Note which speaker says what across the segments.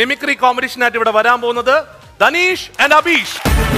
Speaker 1: Mimicry കോമ്പറ്റീഷനായിട്ട് ഇവിടെ വരാൻ പോകുന്നത് ധനീഷ് ആൻഡ് അബീഷ്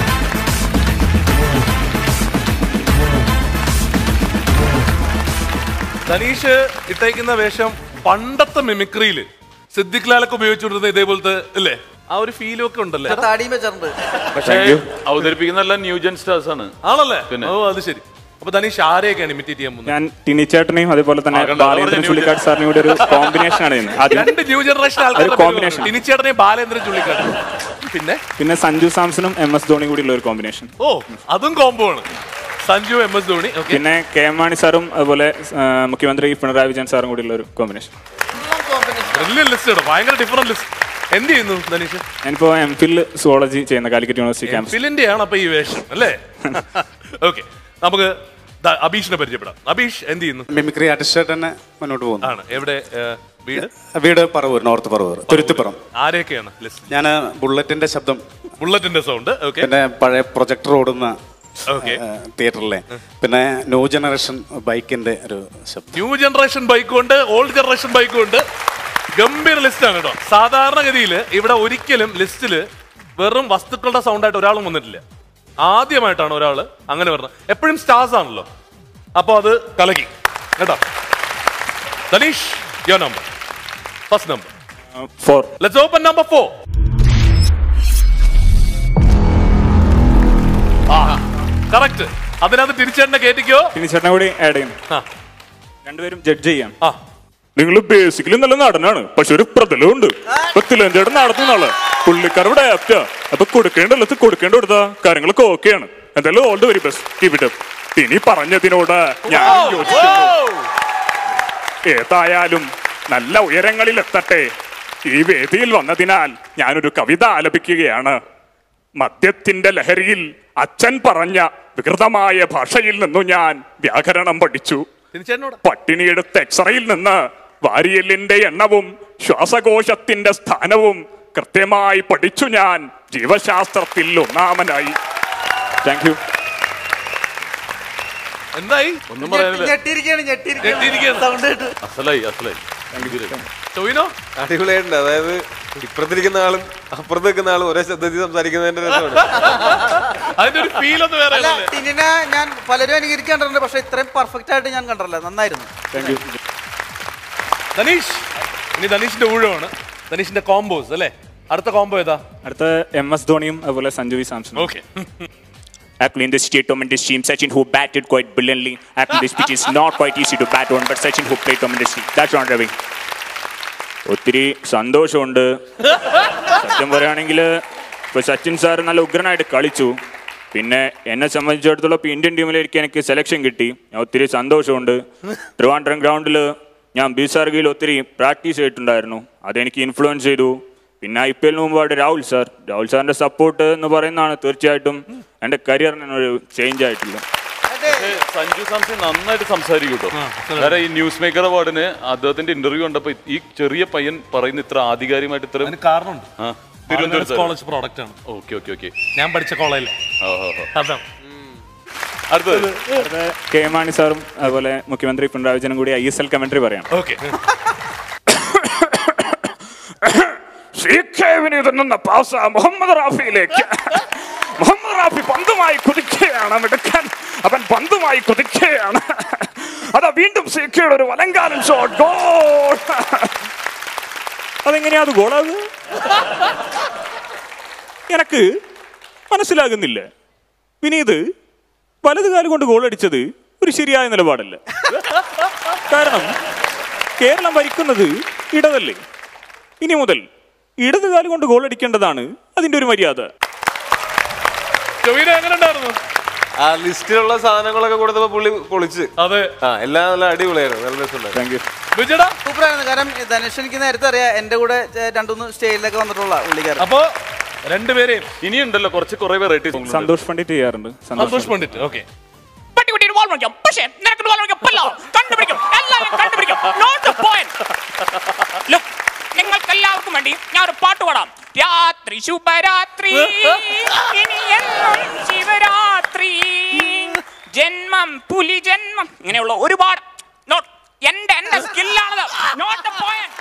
Speaker 1: ധനീഷ് ഇട്ടേക്കുന്ന വേഷം പണ്ടത്തെ മിമിക്രിയില് സിദ്ദിഖ് ലാലൊക്കെ ഉപയോഗിച്ചുകൊണ്ടിരുന്ന ഇതേപോലത്തെ അല്ലേ ആ ഒരു ഫീലും ഒക്കെ ഉണ്ടല്ലേ
Speaker 2: താടിയും വെച്ചിട്ടുണ്ട്
Speaker 3: പക്ഷേ അവതരിപ്പിക്കുന്ന എല്ലാം ന്യൂജൻ സ്റ്റാർസ് ആണ്
Speaker 1: ആണല്ലേ
Speaker 3: പിന്നെ.
Speaker 1: ഓ അത് ശരി അപ്പൊ ധനീഷ് ആരെയൊക്കെയാണ് ഇമിറ്റേറ്റ് ചെയ്യാൻ പോകുന്നത്
Speaker 4: ഞാൻ ടിനി ചേട്ടനെയും അതേപോലെ തന്നെ
Speaker 3: ആ, കണ്ടോ?
Speaker 4: ബാലേന്ദ്രൻ
Speaker 3: അവിടെ
Speaker 4: ചുള്ളിക്കാട് സാറിനും കൂടി ഒരു കോമ്പിനേഷൻ ആണ് ചെയ്യുന്നത് ആദ്യം
Speaker 1: രണ്ട് ന്യൂ ജനറേഷൻ
Speaker 4: ഒരു
Speaker 1: ആൾക്കാർ
Speaker 4: combination.
Speaker 1: ടിനിച്ചേട്ടനെയും ബാലേന്ദ്രൻ ചുള്ളിക്കാട് പിന്നെ
Speaker 4: പിന്നെ സഞ്ജു സാംസണും എം എസ് ധോണിയും കൂടി ഉള്ള ഒരു കോമ്പിനേഷൻ
Speaker 1: ഓ അതും കോംബോ ആണ് Sanju M S Dhoni okay
Speaker 4: പിന്നെ കെ എം മാണി സാറും അതുപോലെ ആ, മുഖ്യമന്ത്രി പിണറായി വിജയൻ സാറും കൂടി ഉള്ള ഒരു കോമ്പിനേഷൻ
Speaker 1: വലിയ ലിസ്റ്റ് ആണ് ഭയങ്കര ഡിഫറെന്റ് ലിസ്റ്റ് എന്ത് ചെയ്യുന്നു ധനീഷ്
Speaker 4: ഞാനിപ്പോ എം ഫിൽ സുവോളജി ചെയ്യുന്ന കാലിക്കറ്റ് യൂണിവേഴ്സിറ്റി ക്യാമ്പസ്
Speaker 1: ഫിലിന്റെ ആണ് അപ്പൊ ഈ വേഷം അല്ലേ ഓക്കെ നമുക്ക് ദാ അബീഷിനെ പരിചയപ്പെടാം അബീഷ് എന്ത് ചെയ്യുന്നു
Speaker 5: മിമിക്രി ആർട്ടിസ്റ്റായിട്ട് തന്നെ മുന്നോട്ട് പോകുന്നു
Speaker 1: ആണ് എവിടെ ഏ, വീട്
Speaker 5: വീട് പറവൂർ നോർത്ത് പറവൂർ തുരുത്തിപ്പുറം
Speaker 1: ആരെയൊക്കെയാണ് ലിസ്റ്റ്
Speaker 5: ഞാൻ ബുള്ളറ്റിന്റെ ശബ്ദം
Speaker 1: ബുള്ളറ്റിന്റെ സൗണ്ട് ഓക്കെ
Speaker 5: പിന്നെ പഴയ പ്രൊജക്ടർ ഓടുന്ന
Speaker 1: ഓക്കെ
Speaker 5: തിയേറ്ററിലെ പിന്നെ ന്യൂ ജനറേഷൻ ബൈക്കിന്റെ ഒരു ശബ്ദം
Speaker 1: ന്യൂ ജനറേഷൻ ബൈക്കും ഉണ്ട് ഓൾഡ് ജനറേഷൻ ബൈക്കും ഉണ്ട് ഗംഭീര ലിസ്റ്റ് ആണ് കേട്ടോ സാധാരണഗതിയിൽ ഇവിടെ ഒരിക്കലും ലിസ്റ്റിൽ വെറും വസ്തുക്കളുടെ സൗണ്ടായിട്ട് ഒരാളും വന്നിട്ടില്ല ആദ്യമായിട്ടാണ് ഒരാൾ അങ്ങനെ പറഞ്ഞത് എപ്പോഴും സ്റ്റാർസ് ആണല്ലോ അപ്പോൾ അത് കലകി കേട്ടോ Dhaneesh yo number first number
Speaker 4: four
Speaker 1: let's open number four correct അതിനകത്ത് തിരിച്ചേട്ടനെ കയറ്റിക്കോ
Speaker 4: ടിനി ചേട്ടനെ കൂടി ആഡ് ചെയ്യുന്നു
Speaker 1: ആ
Speaker 4: രണ്ടുപേരും ജഡ്ജ് ചെയ്യാം
Speaker 1: ആ
Speaker 4: നിങ്ങൾ ബേസിക്കലി നല്ല നടനാണ് പക്ഷെ ഒരു പ്രതലമുണ്ട് ഇപ്പൊ തിലഞ്ചേട്ടൻ നടത്തുന്ന ആള് പുള്ളിക്കാർ ഇവിടെ ആപ്റ്റാ അപ്പൊ കൊടുക്കേണ്ടല്ലത്ത് കൊടുക്കേണ്ട കൊടുത്താ കാര്യങ്ങളൊക്കെ ഓക്കെയാണ് എന്തായാലും all the very best keep it ഇനി പറഞ്ഞതിനോട് ഞാൻ യോജിക്കുന്നു ഏതായാലും നല്ല ഉയരങ്ങളിൽ എത്തട്ടെ ഈ വേദിയിൽ വന്നതിനാൽ ഞാനൊരു കവിത ആലപിക്കുകയാണ് മദ്യത്തിന്റെ ലഹരിയിൽ അച്ഛൻ പറഞ്ഞ വികൃതമായ ഭാഷയിൽ നിന്നു ഞാൻ വ്യാകരണം പഠിച്ചു
Speaker 1: തിരിച്ചേട്ടനോട്
Speaker 4: പട്ടിണിയെടുത്ത എക്സ്റയിൽ നിന്ന് വാരിയലിന്റെ എണ്ണവും ശ്വാസകോശത്തിന്റെ സ്ഥാനവും കൃത്യമായി പഠിച്ചു ഞാൻ ജീവശാസ്ത്രത്തിൽ ഒന്നാമനായി താങ്ക് യു
Speaker 1: എന്തായി
Speaker 3: ഒന്നും പറയാനില്ല
Speaker 2: ഞെട്ടിയിരിക്കുകയാണ്
Speaker 1: ഞെട്ടിയിരിക്കുകയാണ്.
Speaker 2: ഞെട്ടിയിരിക്കുകയാണ് സൗണ്ട് കേട്ട്
Speaker 3: അസലായി അസലായി
Speaker 1: ടോയിനോ
Speaker 6: അടിപൊളിയായിട്ടുണ്ട് അതായത് ഇപ്പുറത്തിരിക്കുന്ന ആളും അപ്പുറത്ത് നിൽക്കുന്ന ആളും ഒരേ ശബ്ദത്തിൽ സംസാരിക്കുന്നതിന്റെ രസമാണ്
Speaker 1: അതിന്റെ ഒരു ഫീൽ ഒന്ന് വേറെ
Speaker 2: അല്ല
Speaker 1: ആണല്ലേ?
Speaker 2: ടിനിനെ ഞാൻ പലരും അനുകരിക്കാണ്ടിട്ടുണ്ട് പക്ഷെ ഇത്രയും പെർഫെക്റ്റ് ആയിട്ട് ഞാൻ കണ്ടില്ല നന്നായിരുന്നു
Speaker 4: താങ്ക് യു
Speaker 1: ധനീഷ് ഇനി ധനീഷിന്റെ ഊഴമാണ് ധനീഷിന്റെ കോംബോസ് അല്ലേ അടുത്ത കോംബോ ഏതാ
Speaker 4: അടുത്ത എം എസ് ധോണിയും അതുപോലെ സഞ്ജു വി സാംസണും
Speaker 1: okay
Speaker 4: I clean the statement in this team. Sachin, who batted quite brilliantly. After this pitch is not quite easy to bat on, but Sachin, who played tremendously. That's not Ravi. ഒത്തിരി സന്തോഷമുണ്ട് സത്യം പറയുകയാണെങ്കിൽ ഇപ്പൊ Sachin sir നല്ല ഉഗ്രനായിട്ട് കളിച്ചു പിന്നെ എന്നെ സംബന്ധിച്ചിടത്തോളം ഇപ്പൊ ഇന്ത്യൻ ടീമിലേക്ക് എനിക്ക് സെലക്ഷൻ കിട്ടി ഞാൻ ഒത്തിരി സന്തോഷമുണ്ട് ട്രിവാൻഡ്രം ഗ്രൗണ്ടിൽ ഞാൻ ബി സാർഗിയിൽ ഒത്തിരി പ്രാക്ടീസ് ചെയ്തിട്ടുണ്ടായിരുന്നു അതെനിക്ക് ഇൻഫ്ലുവൻസ് ചെയ്തു പിന്നെ ഐ പി എല്ലിന് മുമ്പായിട്ട് രാഹുൽ സാർ രാഹുൽ സാറിന്റെ സപ്പോർട്ട് എന്ന് പറയുന്നതാണ് തീർച്ചയായിട്ടും എൻ്റെ കരിയറിനൊരു ചേഞ്ച് ആയിട്ടുള്ളത്
Speaker 3: സഞ്ജു സാംസൺ നന്നായിട്ട് സംസാരിക്കും കേട്ടോ കാരണം ഈ ന്യൂസ് മേക്കർ അവാർഡിന് അദ്ദേഹത്തിന്റെ ഇന്റർവ്യൂ കണ്ടപ്പോ ഈ ചെറിയ പയ്യൻ പറയുന്ന ഇത്ര ആധികാരികമായിട്ട് ഇത്ര
Speaker 1: അതിന് കാരണമുണ്ട്
Speaker 3: ആ, തിരുവനന്തപുരത്ത്
Speaker 1: കോളേജ് പ്രോഡക്റ്റ് ആണ്
Speaker 3: ഓക്കെ ഓക്കെ ഓക്കെ
Speaker 1: ഞാൻ പഠിച്ച കോളേജിൽ അതാണ്
Speaker 3: അടുത്തത്
Speaker 4: അടുത്ത കെ എം മാണി സാറും അതുപോലെ മുഖ്യമന്ത്രി പിണറായി വിജയനും കൂടി ഐ എസ് എൽ കമന്ററി പറയാം
Speaker 1: ഓക്കെ
Speaker 4: സി കെ വിനീതൻ എന്ന പാസ മുഹമ്മദ് റാഫിയിലേക്ക് മുഹമ്മദ് റാഫി പന്തുമായി കുതിക്കുകയാണ് മിടുക്കൻ അവൻ പന്തുമായി കുതിക്കുകയാണ് അതാ വീണ്ടും സി കെയുടെ ഒരു വലങ്കാലൻ ഷോട്ട് ഗോൾ അതെങ്ങനെയാ അത് ഗോളാകുക എനക്ക് മനസ്സിലാകുന്നില്ല വിനീത് വലത് കാലം കൊണ്ട് ഗോൾ അടിച്ചത് ഒരു ശരിയായ നിലപാടല്ല കാരണം കേരളം ഭരിക്കുന്നത് ഇടതല്ലേ ഇനി മുതൽ ഇടത് കാലം കൊണ്ട് ഗോൾ അടിക്കേണ്ടതാണ് അതിന്റെ ഒരു മര്യാദ
Speaker 1: ടോയിനോ എങ്ങനെ ഉണ്ടായിരുന്നു
Speaker 6: ആ ലിസ്റ്റിലുള്ള സാധനങ്ങളൊക്കെ കൊടുത്തപ്പോ പുള്ളി പൊളിച്ച്
Speaker 1: അതെ
Speaker 6: ആ എല്ലാം നല്ല അടിപൊളിയായിരുന്നു നല്ല രസമുണ്ടായിരുന്നു
Speaker 4: താങ്ക് യു
Speaker 1: വിജയടാ
Speaker 2: സൂപ്പറായിരുന്നു കാരണം ധനുഷ് എനിക്ക് നേരത്തെ അറിയാം എന്റെ കൂടെ ചെ- രണ്ടുമൂന്ന് സ്റ്റേജിലൊക്കെ വന്നിട്ടുള്ള പുള്ളിക്കാരൻ
Speaker 1: അപ്പോ രണ്ടുപേരെയും
Speaker 3: ഇനിയുണ്ടല്ലോ കുറച്ച് കുറെ വെറൈറ്റീസ്
Speaker 4: സന്തോഷ് പണ്ഡിറ്റ് ചെയ്യാറുണ്ട്
Speaker 1: സന്തോഷ്
Speaker 4: സന്തോഷ്
Speaker 1: പണ്ഡിറ്റ് ഓക്കെ
Speaker 7: പട്ടിക്കുട്ടിയുടെ വാൾ വിളിക്കാം പക്ഷേ നിനക്ക് വാൾ വിളിക്കാം പല്ല കണ്ടുപിടിക്കും എല്ലാവരും കണ്ടുപിടിക്കും നോട്ട് പോയിന്റ് ലുക്ക് നിങ്ങൾക്ക് എല്ലാവർക്കും വേണ്ടി ഞാൻ ഒരു പാട്ട് പാടാം രാത്രി ശുഭരാത്രി ഇനി എന്നും ശിവരാത്രി ജന്മം പുലി ജന്മം ഇങ്ങനെയുള്ള ഒരുപാട് നോട്ട് എന്റെ എന്റെ സ്കില്ലാണത് നോട്ട് പോയിന്റ്